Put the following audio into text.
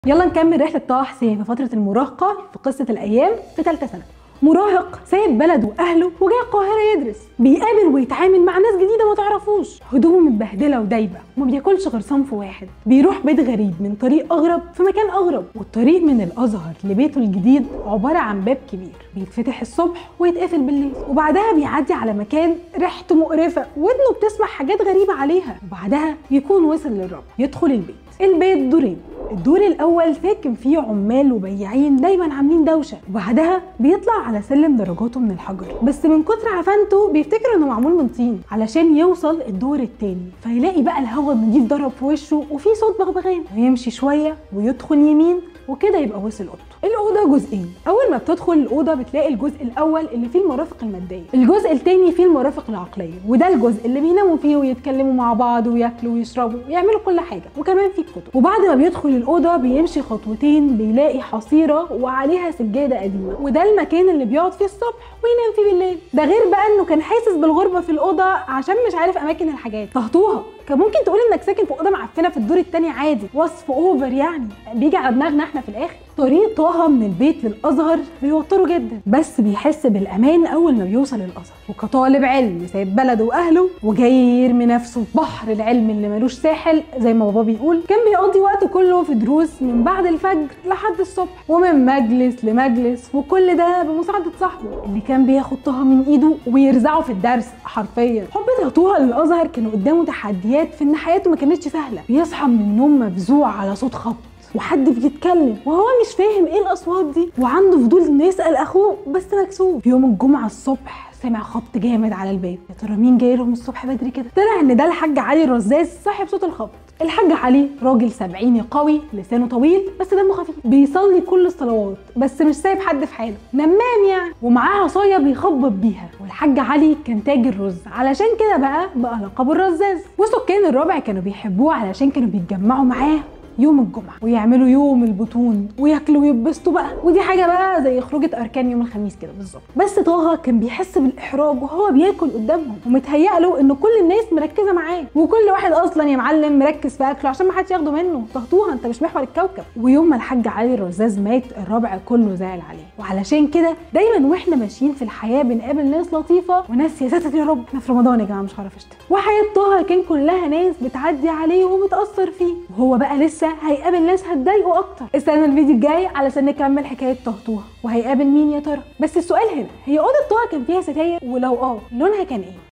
يلا نكمل رحلة طه حسين في فترة المراهقة في قصة الأيام في ثالثة سنة مراهق سايب بلده واهله وجاي القاهره يدرس بيقابل ويتعامل مع ناس جديده ما تعرفوش هدومه متبهدله ودايبه وما بياكلش غير صنف واحد بيروح بيت غريب من طريق اغرب في مكان اغرب والطريق من الازهر لبيته الجديد عباره عن باب كبير بيتفتح الصبح ويتقفل بالليل وبعدها بيعدي على مكان ريحته مقرفه ودنه بتسمع حاجات غريبه عليها وبعدها يكون وصل للرب يدخل البيت البيت دورين الدور الاول ساكن فيه عمال وبياعين دايما عاملين دوشه وبعدها بيطلع على سلم درجاته من الحجر بس من كتر عفنته بيفتكر انه معمول من طين علشان يوصل الدور التاني فيلاقي بقى الهواء النضيف ضرب في وشه وفي صوت بغبغان ويمشي شويه ويدخل يمين وكده يبقى وصل اوضته الاوضه جزئين اول ما بتدخل الاوضه بتلاقي الجزء الاول اللي فيه المرافق الماديه الجزء التاني فيه المرافق العقليه وده الجزء اللي بيناموا فيه ويتكلموا مع بعض وياكلوا ويشربوا ويعملوا كل حاجه وكمان فيه كتب وبعد ما بيدخل الاوضه بيمشي خطوتين بيلاقي حصيره وعليها سجاده قديمه وده المكان اللي بيقعد فيه الصبح وينام فيه بالليل ده غير بقى انه كان حاسس بالغربه في الاوضه عشان مش عارف اماكن الحاجات طهطوها كان ممكن تقول انك ساكن في اوضه معفنه في الدور التاني عادي وصف اوفر يعني بيجي على دماغنا احنا في الاخر طريق طه من البيت للازهر بيوتره جدا بس بيحس بالامان اول ما بيوصل الازهر وكطالب علم سايب بلده واهله وجاي يرمي نفسه في بحر العلم اللي ملوش ساحل زي ما بابا بيقول كان بيقضي وقته كله في دروس من بعد الفجر لحد الصبح ومن مجلس لمجلس وكل ده بمساعده صاحبه اللي كان بياخد طه من ايده ويرزعه في الدرس حرفيا حب طه للازهر كانوا قدامه تحديات في ان حياته ما كانتش سهله بيصحى من النوم مفزوع على صوت خبط وحد بيتكلم وهو مش فاهم ايه الاصوات دي وعنده فضول انه يسال اخوه بس مكسوف في يوم الجمعه الصبح سمع خبط جامد على الباب يا ترى مين جاي لهم الصبح بدري كده طلع ان ده الحاج علي الرزاز صاحب صوت الخبط الحاج علي راجل سبعيني قوي لسانه طويل بس دمه خفيف بيصلي كل الصلوات بس مش سايب حد في حاله نمام يعني ومعاه عصايه بيخبط بيها والحاج علي كان تاجر رز علشان كده بقى بقى لقبه الرزاز وسكان الرابع كانوا بيحبوه علشان كانوا بيتجمعوا معاه يوم الجمعة ويعملوا يوم البطون وياكلوا ويتبسطوا بقى ودي حاجة بقى زي خروجة أركان يوم الخميس كده بالظبط بس طه كان بيحس بالإحراج وهو بياكل قدامهم ومتهيأ له إن كل الناس مركزة معاه وكل واحد أصلا يا معلم مركز في أكله عشان ما حدش ياخده منه طهطوها أنت مش محور الكوكب ويوم ما الحاج علي الرزاز مات الرابع كله زعل عليه وعلشان كده دايما واحنا ماشيين في الحياة بنقابل ناس لطيفة وناس يا ساتر يا رب احنا في رمضان يا جماعة مش هعرف اشتم وحياة طه كان كلها ناس بتعدي عليه وبتأثر فيه وهو بقى لسه هيقابل ناس هتضايقه اكتر استنى الفيديو الجاي علشان نكمل حكايه طهطوها وهيقابل مين يا ترى بس السؤال هنا هي اوضه طه كان فيها ستاير ولو اه لونها كان ايه